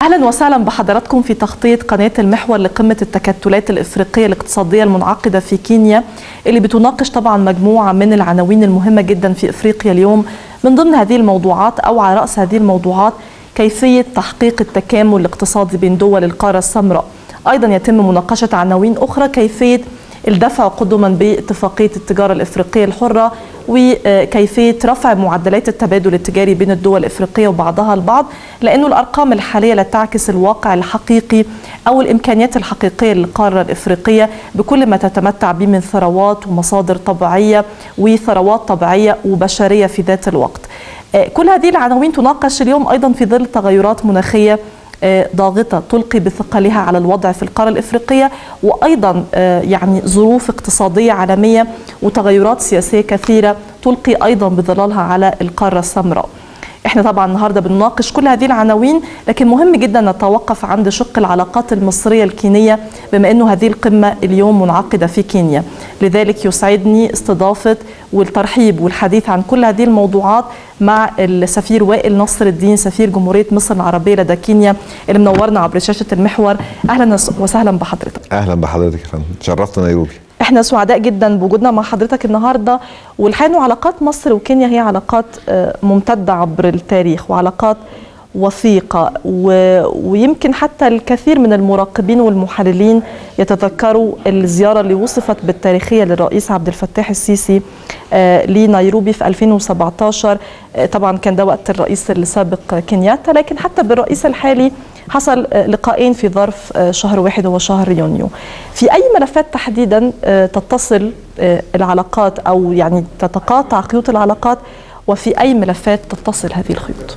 اهلا وسهلا بحضراتكم في تغطيه قناه المحور لقمه التكتلات الافريقيه الاقتصاديه المنعقده في كينيا اللي بتناقش طبعا مجموعه من العناوين المهمه جدا في افريقيا اليوم من ضمن هذه الموضوعات او على راس هذه الموضوعات كيفيه تحقيق التكامل الاقتصادي بين دول القاره السمراء ايضا يتم مناقشه عناوين اخرى كيفيه الدفع قدما باتفاقيه التجاره الافريقيه الحره وكيفيه رفع معدلات التبادل التجاري بين الدول الافريقيه وبعضها البعض لانه الارقام الحاليه لا تعكس الواقع الحقيقي او الامكانيات الحقيقيه للقاره الافريقيه بكل ما تتمتع به من ثروات ومصادر طبيعيه وثروات طبيعيه وبشريه في ذات الوقت. كل هذه العناوين تناقش اليوم ايضا في ظل تغيرات مناخيه ضاغطه تلقي بثقلها على الوضع في القاره الافريقيه وايضا يعني ظروف اقتصاديه عالميه وتغيرات سياسيه كثيره تلقي ايضا بظلالها على القاره السمراء. احنا طبعا النهارده بنناقش كل هذه العناوين لكن مهم جدا نتوقف عند شق العلاقات المصريه الكينيه بما انه هذه القمه اليوم منعقده في كينيا لذلك يسعدني استضافه والترحيب والحديث عن كل هذه الموضوعات مع السفير وائل نصر الدين سفير جمهوريه مصر العربيه لدى كينيا اللي منورنا عبر شاشه المحور اهلا وسهلا بحضرتك اهلا بحضرتك يا فندم تشرفت نيروبي احنا سعداء جدا بوجودنا مع حضرتك النهارده والحقيقه علاقات مصر وكينيا هي علاقات ممتده عبر التاريخ وعلاقات وثيقه و... ويمكن حتى الكثير من المراقبين والمحللين يتذكروا الزياره اللي وصفت بالتاريخيه للرئيس عبد الفتاح السيسي آه لنيروبي في 2017 آه طبعا كان ده وقت الرئيس السابق كينياتا لكن حتى بالرئيس الحالي حصل لقاءين في ظرف شهر واحد هو شهر يونيو في أي ملفات تحديدا تتصل العلاقات أو يعني تتقاطع خيوط العلاقات وفي أي ملفات تتصل هذه الخيوط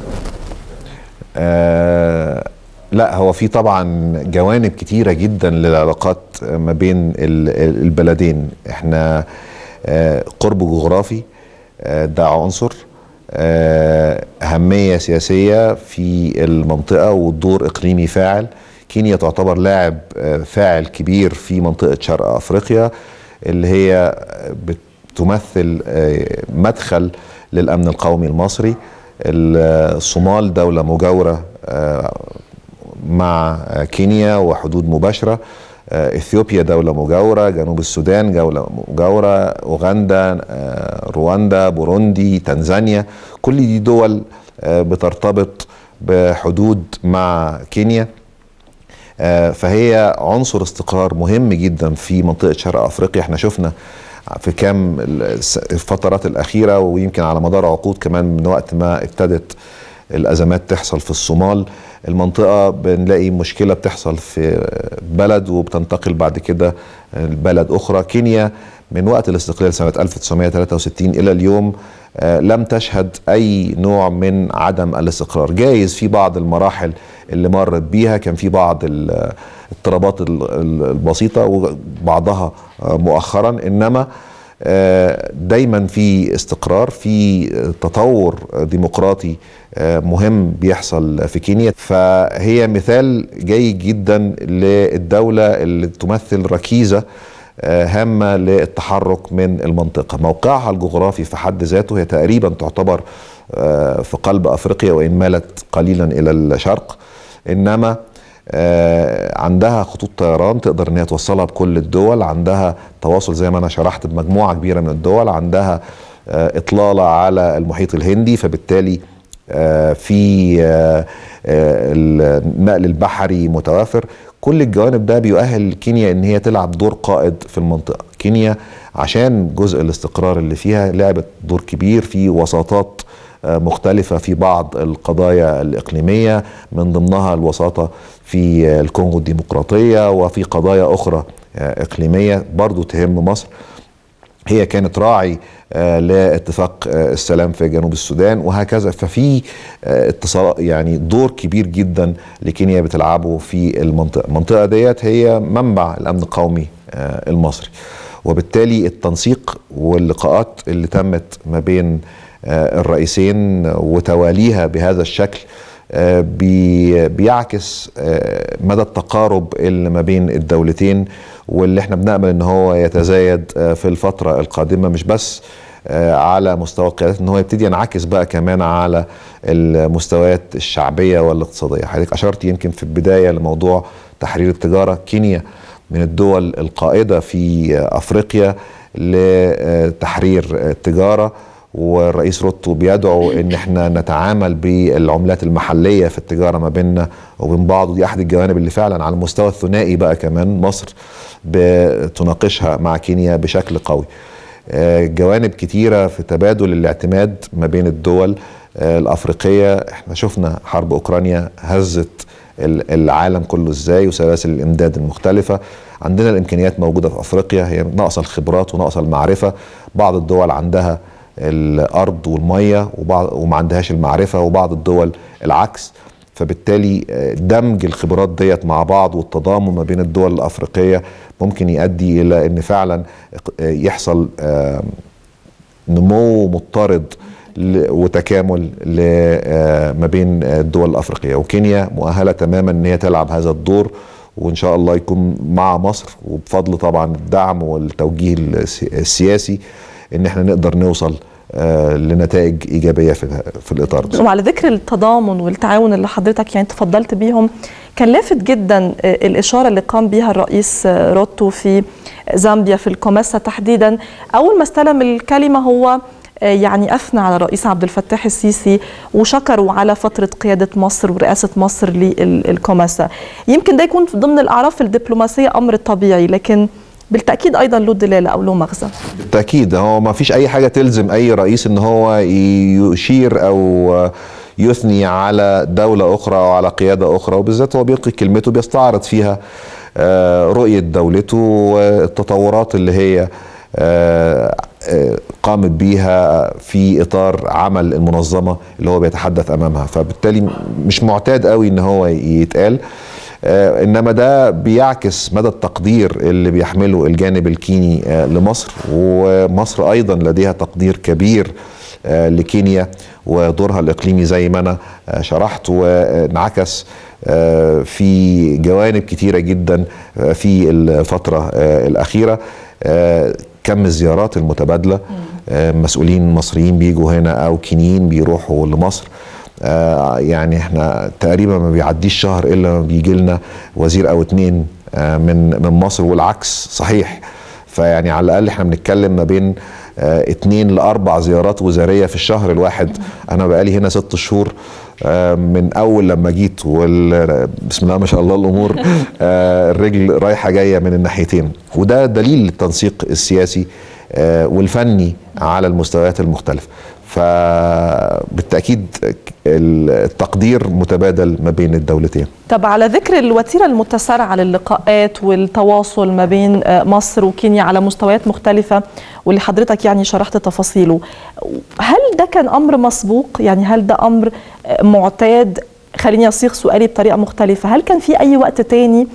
آه لا هو في طبعا جوانب كتيرة جدا للعلاقات ما بين البلدين احنا آه قرب جغرافي آه ده عنصر أهمية سياسية في المنطقة والدور إقليمي فاعل كينيا تعتبر لاعب فاعل كبير في منطقة شرق أفريقيا اللي هي بتمثل مدخل للأمن القومي المصري الصومال دولة مجاورة مع كينيا وحدود مباشرة اثيوبيا دوله مجاوره جنوب السودان دوله مجاوره اوغندا رواندا بوروندي تنزانيا كل دي دول بترتبط بحدود مع كينيا فهي عنصر استقرار مهم جدا في منطقه شرق افريقيا احنا شفنا في كام الفترات الاخيره ويمكن على مدار عقود كمان من وقت ما ابتدت الازمات تحصل في الصومال المنطقة بنلاقي مشكلة بتحصل في بلد وبتنتقل بعد كده لبلد أخرى كينيا من وقت الاستقلال سنة 1963 إلى اليوم لم تشهد أي نوع من عدم الاستقرار جايز في بعض المراحل اللي مرت بيها كان في بعض الاضطرابات البسيطة وبعضها مؤخرا إنما دايما في استقرار في تطور ديمقراطي مهم بيحصل في كينيا فهي مثال جيد جدا للدولة اللي تمثل ركيزة هامة للتحرك من المنطقة موقعها الجغرافي في حد ذاته هي تقريبا تعتبر في قلب أفريقيا وإن مالت قليلا إلى الشرق إنما عندها خطوط طيران تقدر ان هي توصلها بكل الدول عندها تواصل زي ما انا شرحت بمجموعه كبيره من الدول عندها اطلاله على المحيط الهندي فبالتالي في النقل البحري متوافر كل الجوانب ده بيؤهل كينيا ان هي تلعب دور قائد في المنطقه كينيا عشان جزء الاستقرار اللي فيها لعبت دور كبير في وساطات مختلفة في بعض القضايا الإقليمية من ضمنها الوساطة في الكونغو الديمقراطية وفي قضايا أخرى إقليمية برضو تهم مصر هي كانت راعي لاتفاق السلام في جنوب السودان وهكذا ففي اتصال يعني دور كبير جدا لكينيا بتلعبه في المنطقه، المنطقه ديت هي منبع الامن القومي المصري وبالتالي التنسيق واللقاءات اللي تمت ما بين الرئيسين وتواليها بهذا الشكل بيعكس مدى التقارب اللي ما بين الدولتين واللي احنا بنأمل ان هو يتزايد في الفترة القادمة مش بس على مستوى القيادات ان هو يبتدي ينعكس بقى كمان على المستويات الشعبيه والاقتصاديه حضرتك اشرت يمكن في البدايه لموضوع تحرير التجاره كينيا من الدول القائده في افريقيا لتحرير التجاره والرئيس روتو بيدعو ان احنا نتعامل بالعملات المحليه في التجاره ما بيننا وبين بعض ودي احد الجوانب اللي فعلا على المستوى الثنائي بقى كمان مصر بتناقشها مع كينيا بشكل قوي. جوانب كتيره في تبادل الاعتماد ما بين الدول الافريقيه احنا شفنا حرب اوكرانيا هزت العالم كله ازاي وسلاسل الامداد المختلفه عندنا الامكانيات موجوده في افريقيا هي ناقصه الخبرات وناقصه المعرفه بعض الدول عندها الارض والميه وبعض وما عندهاش المعرفه وبعض الدول العكس فبالتالي دمج الخبرات ديت مع بعض والتضامن ما بين الدول الافريقيه ممكن يؤدي الى ان فعلا يحصل نمو مضطرد وتكامل ما بين الدول الافريقيه وكينيا مؤهله تماما ان هي تلعب هذا الدور وان شاء الله يكون مع مصر وبفضل طبعا الدعم والتوجيه السياسي ان احنا نقدر نوصل آه لنتائج ايجابيه في في الاطار ده. وعلى ذكر التضامن والتعاون اللي حضرتك يعني تفضلت بيهم كان لافت جدا الاشاره اللي قام بها الرئيس روتو في زامبيا في الكوماسا تحديدا اول ما استلم الكلمه هو يعني اثنى على الرئيس عبد الفتاح السيسي وشكروا على فتره قياده مصر ورئاسه مصر للكوماسا يمكن ده يكون ضمن الاعراف الدبلوماسيه امر طبيعي لكن بالتاكيد ايضا له دلاله او له مغزى بالتاكيد هو ما فيش اي حاجه تلزم اي رئيس ان هو يشير او يثني على دوله اخرى او على قياده اخرى وبالذات هو بيلقي كلمته بيستعرض فيها رؤيه دولته والتطورات اللي هي قامت بيها في اطار عمل المنظمه اللي هو بيتحدث امامها فبالتالي مش معتاد قوي ان هو يتقال انما ده بيعكس مدى التقدير اللي بيحمله الجانب الكيني لمصر ومصر ايضا لديها تقدير كبير لكينيا ودورها الاقليمي زي ما انا شرحت وانعكس في جوانب كتيره جدا في الفتره الاخيره كم الزيارات المتبادله مسؤولين مصريين بيجوا هنا او كينيين بيروحوا لمصر آه يعني احنا تقريبا ما بيعديش شهر الا ما بيجي لنا وزير او اتنين آه من من مصر والعكس صحيح فيعني على الاقل احنا بنتكلم ما بين آه اتنين لاربع زيارات وزاريه في الشهر الواحد انا بقالي هنا ست شهور من اول لما جيت بسم الله ما شاء الله الامور الرجل رايحه جايه من الناحيتين وده دليل للتنسيق السياسي والفني على المستويات المختلفه فبالتاكيد التقدير متبادل ما بين الدولتين طب على ذكر الوتيره المتسارعه للقاءات والتواصل ما بين مصر وكينيا على مستويات مختلفه واللي حضرتك يعني شرحت تفاصيله هل ده كان امر مسبوق يعني هل ده امر معتاد خليني اصيغ سؤالي بطريقه مختلفه هل كان في اي وقت تاني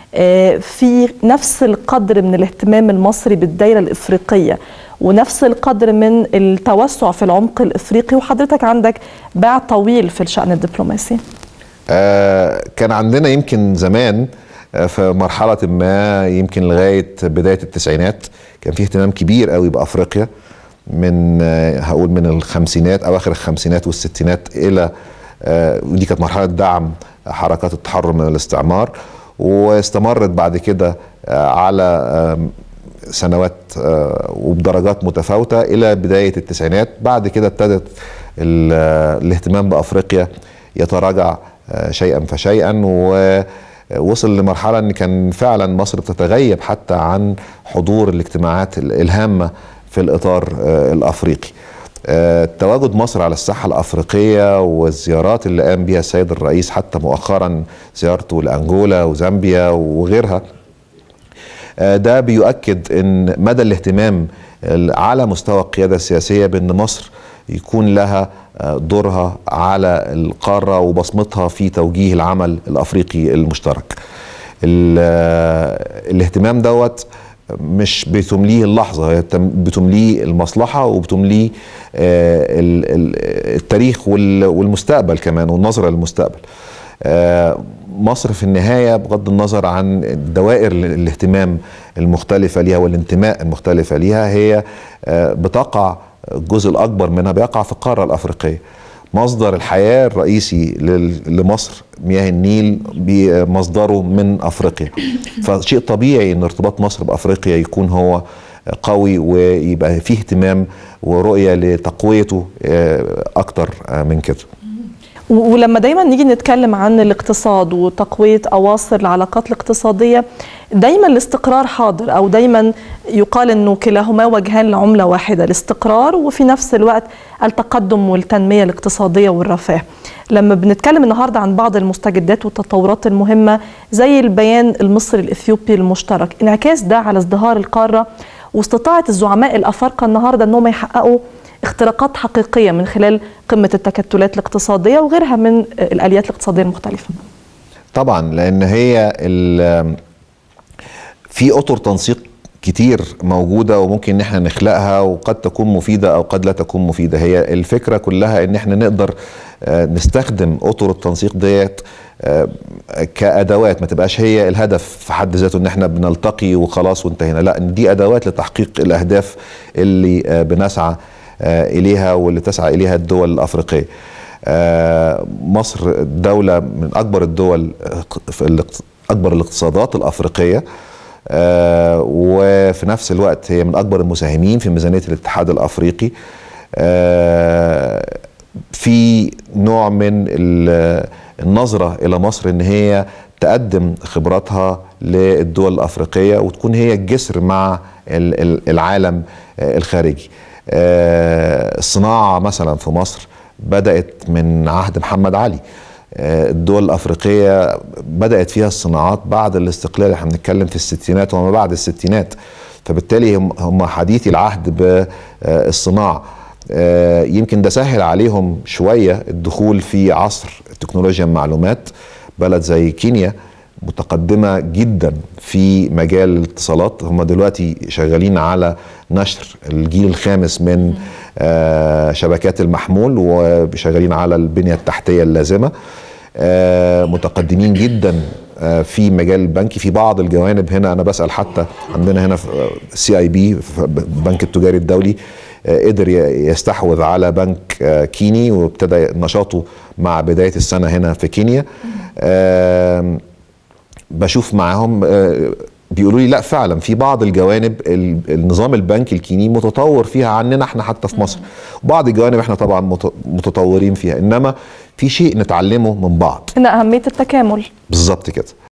في نفس القدر من الاهتمام المصري بالدائره الافريقيه ونفس القدر من التوسع في العمق الافريقي وحضرتك عندك باع طويل في الشان الدبلوماسي آه كان عندنا يمكن زمان في مرحلة ما يمكن لغاية بداية التسعينات كان في اهتمام كبير قوي بأفريقيا من هقول من الخمسينات أواخر الخمسينات والستينات إلى ودي كانت مرحلة دعم حركات التحرر من الاستعمار واستمرت بعد كده على سنوات وبدرجات متفاوته الى بدايه التسعينات بعد كده ابتدت الاهتمام بافريقيا يتراجع شيئا فشيئا ووصل لمرحله ان كان فعلا مصر بتتغيب حتى عن حضور الاجتماعات الهامه في الاطار الافريقي تواجد مصر على الساحه الافريقيه والزيارات اللي قام بها السيد الرئيس حتى مؤخرا زيارته لانجولا وزامبيا وغيرها ده بيؤكد ان مدى الاهتمام على مستوى القياده السياسيه بان مصر يكون لها دورها على القاره وبصمتها في توجيه العمل الافريقي المشترك. الاهتمام دوت مش بتمليه اللحظه بتمليه المصلحه وبتمليه التاريخ والمستقبل كمان والنظره للمستقبل. مصر في النهاية بغض النظر عن دوائر الاهتمام المختلفة ليها والانتماء المختلفة ليها هي بتقع الجزء الاكبر منها بيقع في القاره الافريقيه مصدر الحياه الرئيسي لل- لمصر مياه النيل بمصدره من افريقيا فشيء طبيعي ان ارتباط مصر بافريقيا يكون هو قوي ويبقى فيه اهتمام ورؤيه لتقويته آه، اكتر آه، من كده و- ولما دايما نيجي نتكلم عن الاقتصاد وتقوية أواصر العلاقات الاقتصادية دايما الاستقرار حاضر أو دايما يقال أنه كلاهما وجهان لعملة واحدة الاستقرار وفي نفس الوقت التقدم والتنمية الاقتصادية والرفاه لما بنتكلم النهاردة عن بعض المستجدات والتطورات المهمة زي البيان المصري الإثيوبي المشترك انعكاس ده على ازدهار القارة واستطاعة الزعماء الأفارقة النهاردة أنهم يحققوا اختراقات حقيقية من خلال قمة التكتلات الاقتصادية وغيرها من الآليات الاقتصادية المختلفة طبعا لان هي ال- في اطر تنسيق كتير موجوده وممكن ان احنا نخلقها وقد تكون مفيده او قد لا تكون مفيده هي الفكره كلها ان احنا نقدر آه، نستخدم اطر التنسيق ديت آه، كادوات ما تبقاش هي الهدف في حد ذاته ان احنا بنلتقي وخلاص وانتهينا لا إن دي ادوات لتحقيق الاهداف اللي آه، بنسعى آه، اليها واللي تسعى اليها الدول الافريقيه آه، مصر دولة من أكبر الدول آه، في الاقت- أكبر الاقتصادات الأفريقية آه، وفي نفس الوقت هي من أكبر المساهمين في ميزانية الاتحاد الأفريقي آه، في نوع من ال- النظرة إلى مصر إن هي تقدم خبراتها للدول الأفريقية وتكون هي الجسر مع ال- ال- العالم آه، الخارجي آه، الصناعة مثلا في مصر بدأت من عهد محمد علي آه، الدول الأفريقية بدأت فيها الصناعات بعد الاستقلال احنا بنتكلم في الستينات وما بعد الستينات فبالتالي هم- هم حديثي العهد بالصناعة آه، يمكن ده سهل عليهم شوية الدخول في عصر تكنولوجيا المعلومات بلد زي كينيا متقدمة جدا في مجال الاتصالات هم دلوقتي شغالين على نشر الجيل الخامس من آه، شبكات المحمول وشغالين على البنية التحتية اللازمة آه، متقدمين جدا آه، في مجال البنكي في بعض الجوانب هنا انا بسال حتى عندنا هنا في سي اي بي البنك التجاري الدولي آه، قدر ي- يستحوذ على بنك آه، كيني وابتدى نشاطه مع بدايه السنه هنا في كينيا آم، بشوف معاهم آه، بيقولوا لي لا فعلا في بعض الجوانب ال- النظام البنكي الكيني متطور فيها عننا احنا حتى في مصر وبعض الجوانب احنا طبعا مت- متطورين فيها انما في شيء نتعلمه من بعض هنا أهمية التكامل بالظبط كده